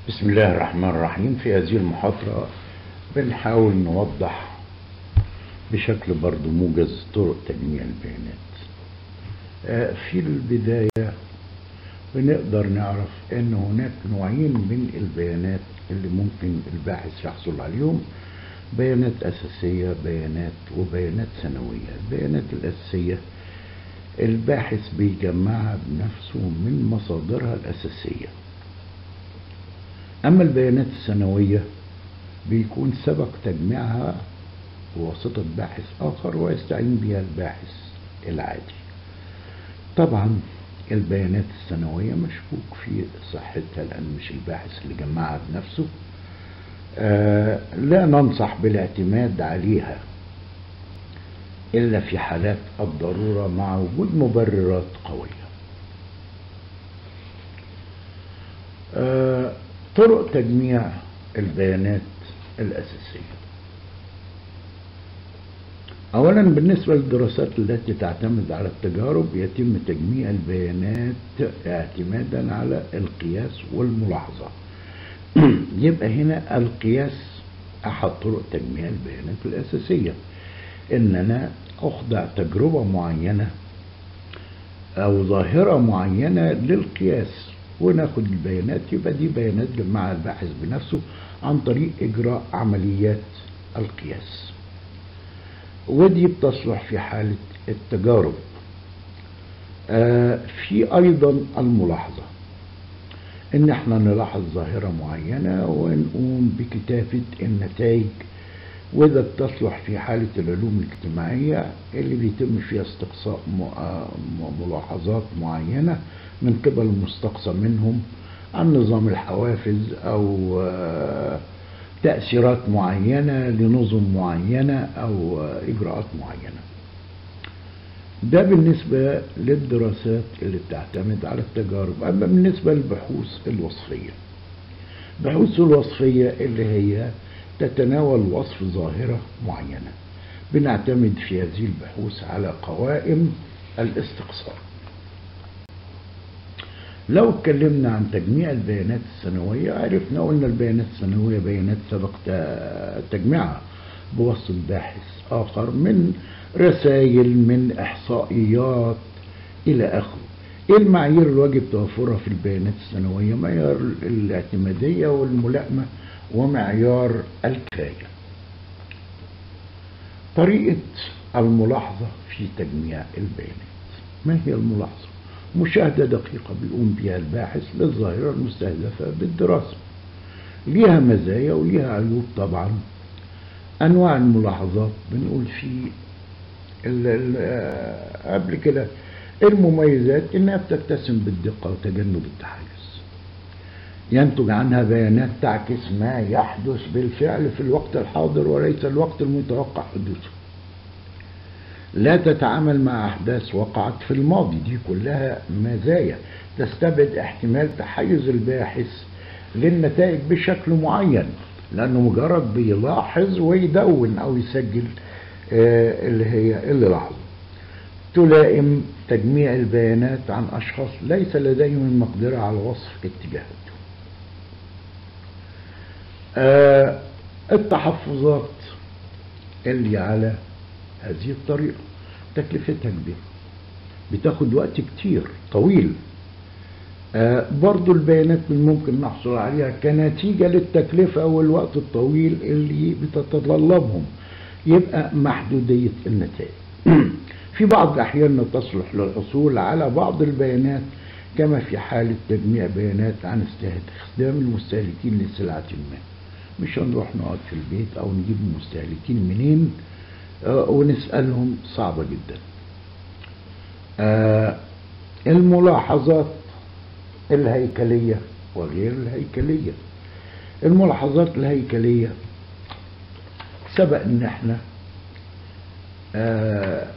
بسم الله الرحمن الرحيم في هذه المحاضرة بنحاول نوضح بشكل برضو موجز طرق تجميع البيانات آه، في البداية بنقدر نعرف ان هناك نوعين من البيانات اللي ممكن الباحث يحصل عليهم بيانات أساسية بيانات وبيانات ثانوية البيانات الأساسية الباحث بيجمعها بنفسه من مصادرها الأساسية أما البيانات السنوية بيكون سبق تجميعها بواسطة باحث آخر ويستعين بها الباحث العادي طبعا البيانات السنوية مشكوك في صحتها لأن مش الباحث اللي جمعها بنفسه آه لا ننصح بالاعتماد عليها إلا في حالات الضرورة مع وجود مبررات قوية آه طرق تجميع البيانات الأساسية أولا بالنسبة للدراسات التي تعتمد على التجارب يتم تجميع البيانات اعتمادا على القياس والملاحظة يبقى هنا القياس أحد طرق تجميع البيانات الأساسية إن أنا أخضع تجربة معينة أو ظاهرة معينة للقياس وناخد البيانات يبقى دي بيانات جمعها الباحث بنفسه عن طريق إجراء عمليات القياس ودي بتصلح في حالة التجارب آه في أيضا الملاحظة إن احنا نلاحظ ظاهرة معينة ونقوم بكتابة النتائج وده بتصلح في حالة العلوم الاجتماعية اللي بيتم فيها استقصاء ملاحظات معينة من قبل المستقصى منهم عن نظام الحوافز أو تأثيرات معينة لنظم معينة أو إجراءات معينة ده بالنسبة للدراسات اللي بتعتمد على التجارب أما بالنسبة للبحوث الوصفية البحوث الوصفية اللي هي تتناول وصف ظاهرة معينة بنعتمد في هذه البحوث على قوائم الاستقصاء لو اتكلمنا عن تجميع البيانات السنوية عرفنا قلنا البيانات السنوية بيانات سبق تجميعها بواسطة باحث آخر من رسائل من إحصائيات إلى آخره إيه المعايير الواجب توفرها في البيانات السنوية معيار الاعتمادية والملائمة ومعيار الكفاية طريقة الملاحظة في تجميع البيانات ما هي الملاحظة؟ مشاهدة دقيقة بيقوم بها الباحث للظاهرة المستهدفة بالدراسة ليها مزايا وليها عيوب طبعا أنواع الملاحظات بنقول في ال ال قبل كده المميزات إنها بتتسم بالدقة وتجنب التحيز ينتج عنها بيانات تعكس ما يحدث بالفعل في الوقت الحاضر وليس الوقت المتوقع حدوثه لا تتعامل مع أحداث وقعت في الماضي دي كلها مزايا تستبعد احتمال تحيز الباحث للنتائج بشكل معين لأنه مجرد بيلاحظ ويدون أو يسجل آه اللي هي اللي لاحظه تلائم تجميع البيانات عن أشخاص ليس لديهم المقدرة على وصف اتجاهاتهم آه التحفظات اللي على هذه الطريقة تكلفتها كبيرة بتاخد وقت كتير طويل آه برضو البيانات من ممكن نحصل عليها كنتيجة للتكلفة والوقت الطويل اللي بتتطلبهم يبقى محدودية النتائج في بعض الأحيان تصلح للحصول على بعض البيانات كما في حالة تجميع بيانات عن استخدام المستهلكين لسلعة ما مش هنروح نقعد في البيت أو نجيب المستهلكين منين آه ونسألهم صعبة جدا آه الملاحظات الهيكلية وغير الهيكلية الملاحظات الهيكلية سبق ان احنا آه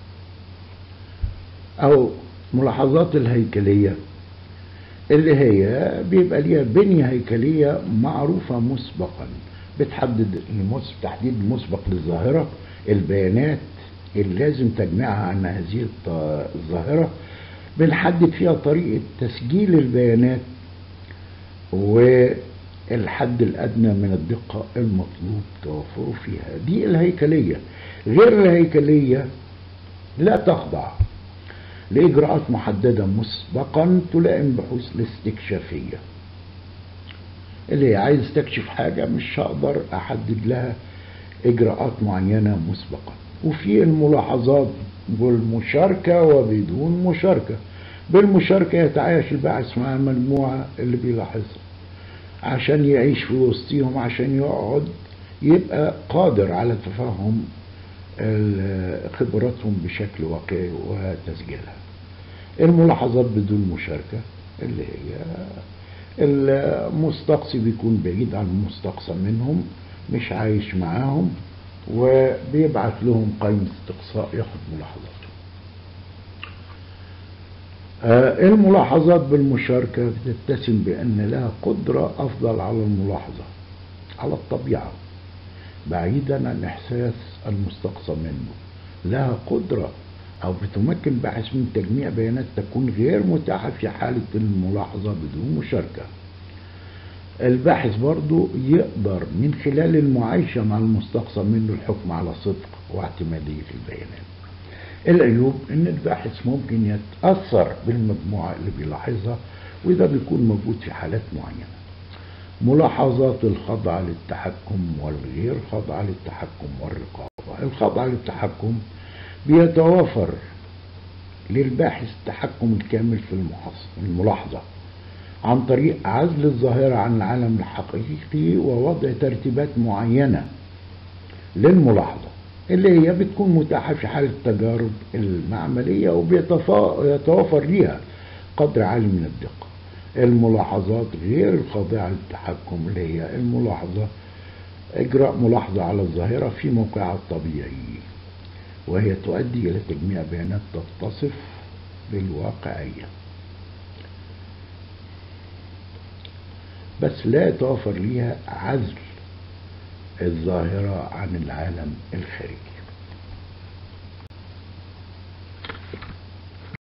او ملاحظات الهيكلية اللي هي بيبقى ليها بنية هيكلية معروفة مسبقا بتحدد تحديد مسبق للظاهرة البيانات اللي لازم تجمعها عن هذه الظاهرة بنحدد فيها طريقة تسجيل البيانات و الحد الأدنى من الدقة المطلوب توفره فيها دي الهيكلية غير الهيكلية لا تخضع لإجراءات محددة مسبقا تلائم بحوث الاستكشافية اللي هي عايز تكشف حاجة مش هقدر أحدد لها إجراءات معينة مسبقا وفي الملاحظات بالمشاركة وبدون مشاركة بالمشاركة يتعايش الباحث مع المجموعة اللي بيلاحظها عشان يعيش في وسطهم عشان يقعد يبقى قادر على تفهم خبراتهم بشكل واقعي وتسجيلها الملاحظات بدون مشاركة اللي هي المستقصي بيكون بعيد عن المستقصى منهم مش عايش معاهم وبيبعت لهم قائمة استقصاء ياخد ملاحظاتهم آه الملاحظات بالمشاركة بتتسم بأن لها قدرة أفضل على الملاحظة على الطبيعة بعيدا عن إحساس المستقصى منه لها قدرة أو بتمكن باحث من تجميع بيانات تكون غير متاحة في حالة الملاحظة بدون مشاركة الباحث برضو يقدر من خلال المعايشة مع المستقصى منه الحكم على صدق واعتمادية البيانات العيوب ان الباحث ممكن يتأثر بالمجموعة اللي بيلاحظها وده بيكون موجود في حالات معينة ملاحظات الخضع للتحكم والغير خضع للتحكم والرقابة الخضع للتحكم بيتوافر للباحث التحكم الكامل في الملاحظة عن طريق عزل الظاهرة عن العالم الحقيقي ووضع ترتيبات معينة للملاحظة اللي هي بتكون متاحة في حالة التجارب المعملية وبيتوافر ليها قدر عالي من الدقة الملاحظات غير الخاضعة للتحكم اللي هي الملاحظة إجراء ملاحظة على الظاهرة في موقعها الطبيعي وهي تؤدي إلى تجميع بيانات تتصف بالواقعية بس لا يتوفر ليها عزل الظاهرة عن العالم الخارجي